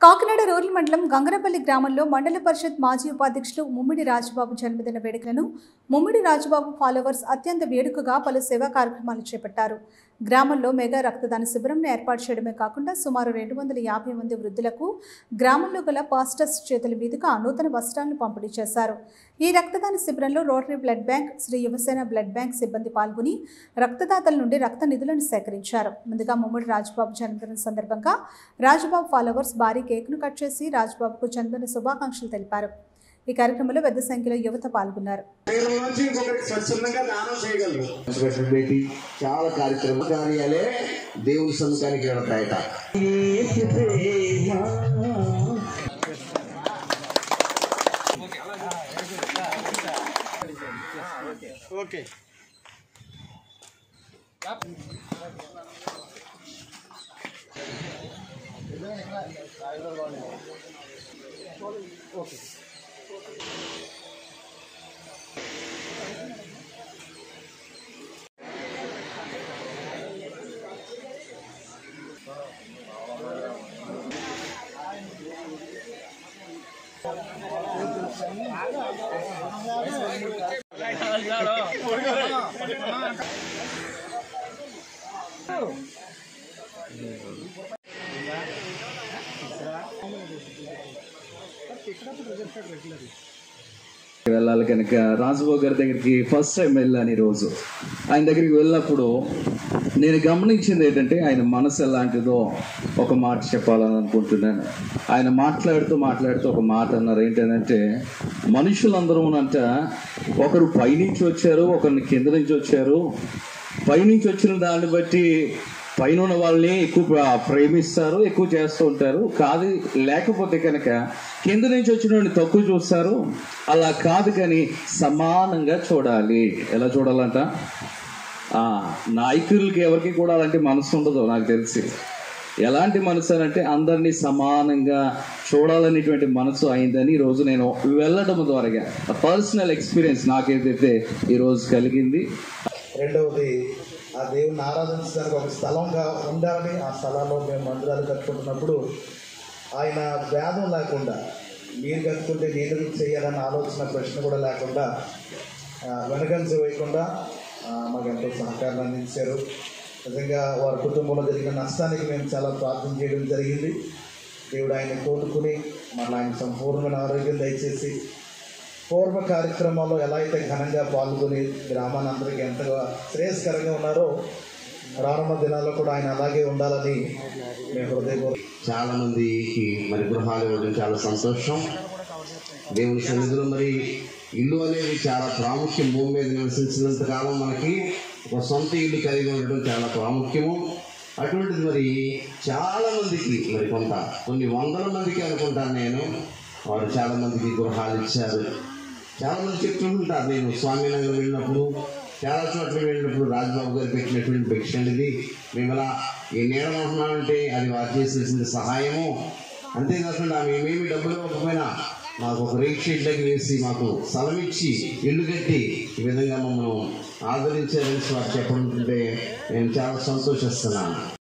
Kakinada rural మండలం గంగరపల్లి గ్రామంలో మండల పరిషత్ మాజీ ఉపాధ్యక్షులు ముమ్మిడి రాజుబాబు జన్మదిన వేడుకలను ముమ్మిడి రాజుబాబు ఫాలోవర్స్ అత్యంత వేడుకగా పలు సేవా కార్యక్రమాలు చేపట్టారు గ్రామంలో మెగా రక్తదాన శిబిరంను ఏర్పాటు చేయడమే కాకుండా సుమారు రెండు వందల యాభై మంది వృద్ధులకు గ్రామంలో గల పాస్టర్స్ చేతుల మీదుగా నూతన వస్త్రాలను పంపిణీ చేశారు ఈ రక్తదాన శిబిరంలో Rotary blood bank Shri Yuvasena blood bank సిబ్బంది పాల్గొని రక్తదాతల నుండి రక్త నిధులను సేకరించారు ముందుగా ముమ్మడి రాజుబాబు జన్మదినం సందర్భంగా రాజుబాబు ఫాలోవర్స్ భారీ కేక్ను కట్ చేసి రాజుబాబుకు జన్మదిన శుభాకాంక్షలు తెలిపారు ఈ కార్యక్రమంలో పెద్ద సంఖ్యలో యువత పాల్గొన్నారు శరీరం నుంచి ఇంకొకరికి స్వచ్ఛందంగా దానం చేయగలరు స్పెషల్ పెట్టి చాలా కార్యక్రమాలు కార్యాలే దేవుని సముఖానికి వెళతాయట ఓకే వెళ్ళాలి కనుక రాజుబాబు గారి దగ్గరికి ఫస్ట్ టైం వెళ్ళాను ఈరోజు ఆయన దగ్గరికి వెళ్ళినప్పుడు నేను గమనించింది ఏంటంటే ఆయన మనసు ఎలాంటిదో ఒక మాట చెప్పాలని అనుకుంటున్నాను ఆయన మాట్లాడుతూ మాట్లాడుతూ ఒక మాట అన్నారు ఏంటంటే మనుషులందరూ అంట ఒకరు పైనుంచి వచ్చారు ఒకరిని కింద నుంచి వచ్చారు పైనుంచి వచ్చిన దాన్ని బట్టి పైన ఉన్న వాళ్ళని ఎక్కువ ప్ర- ప్రేమిస్తారు ఎక్కువ చేస్తూ ఉంటారు కాదు లేకపోతే కనుక కింద నుంచి వచ్చిన వాడిని తక్కువ చూస్తారు అలా కాదు కానీ సమానంగా చూడాలి ఎలా చూడాలంట ఆ, నాయకులకి ఎవరికి కూడా అలాంటి మనసు ఉండదు నాకు తెలిసి ఎలాంటి మనసు అని అంటే అందరినీ సమానంగా చూడాలనేటువంటి మనసు అయిందని ఈరోజు నేను వెళ్ళడం ద్వారా పర్సనల్ ఎక్స్పీరియన్స్ నాకేదైతే ఈరోజు కలిగింది రెండవది ఆ దేవుని ఆరాధించడానికి ఒక స్థలంగా ఉండాలని ఆ స్థలాల్లో మేము మందిరాలు కట్టుకుంటున్నప్పుడు ఆయన భేదం లేకుండా మీరు కట్టుకుంటే నేను ఎందుకు చేయాలన్న ఆలోచన ప్రశ్న కూడా లేకుండా ఆ, వెనకంజ వేయకుండా ఆ, మాకు ఎంతో సహకారం అందించారు నిజంగా వారి కుటుంబంలో జరిగిన నష్టానికి మేము చాలా ప్రార్థన చేయడం జరిగింది దేవుడు ఆయన కోలుకుని మళ్ళీ ఆయన సంపూర్ణమైన ఆరోగ్యం దయచేసి పూర్వ కార్యక్రమాల్లో ఎలా అయితే ఘనంగా పాల్గొని గ్రామాన్ని అందరికీ ఎంతగా శ్రేయస్కరంగా ఉన్నారో రానున్న దినాల్లో కూడా ఆయన అలాగే ఉండాలని మేము హృదయపూర్వక చాలా మందికి మరి గృహాలు ఇవ్వడం చాలా సంతోషం దేవుని సన్నిధిలో మరి ఇల్లు అనేది చాలా ప్రాముఖ్యం భూమి మీద నివసించినంత కాలం మనకి ఒక సొంత ఇల్లు కలిగి ఉండడం చాలా ప్రాముఖ్యము అటువంటిది మరి చాలా మందికి మరి కొంత కొన్ని వందల మందికి అనుకుంటాను నేను వారు చాలా మందికి గృహాలు ఇచ్చారు చాలా మంది చెప్తుంటారు నేను స్వామినగర్ వెళ్ళినప్పుడు చాలా చోట్ల వెళ్ళినప్పుడు రాజ్బాబు గారు పెట్టినటువంటి భిక్ష అనేది మేము ఇలా ఈ నేరం ఉంటున్నామంటే అది వారు చేసేసిన సహాయము అంతేకాకుండా మేమేమి డబ్బులు ఇవ్వకపోయినా మాకు ఒక రేక్ షీట్లకి వేసి మాకు స్థలం ఇచ్చి ఇల్లు కట్టి ఈ విధంగా మమ్మల్ని ఆదరించారని వారు చెప్పడం నేను చాలా సంతోషిస్తున్నాను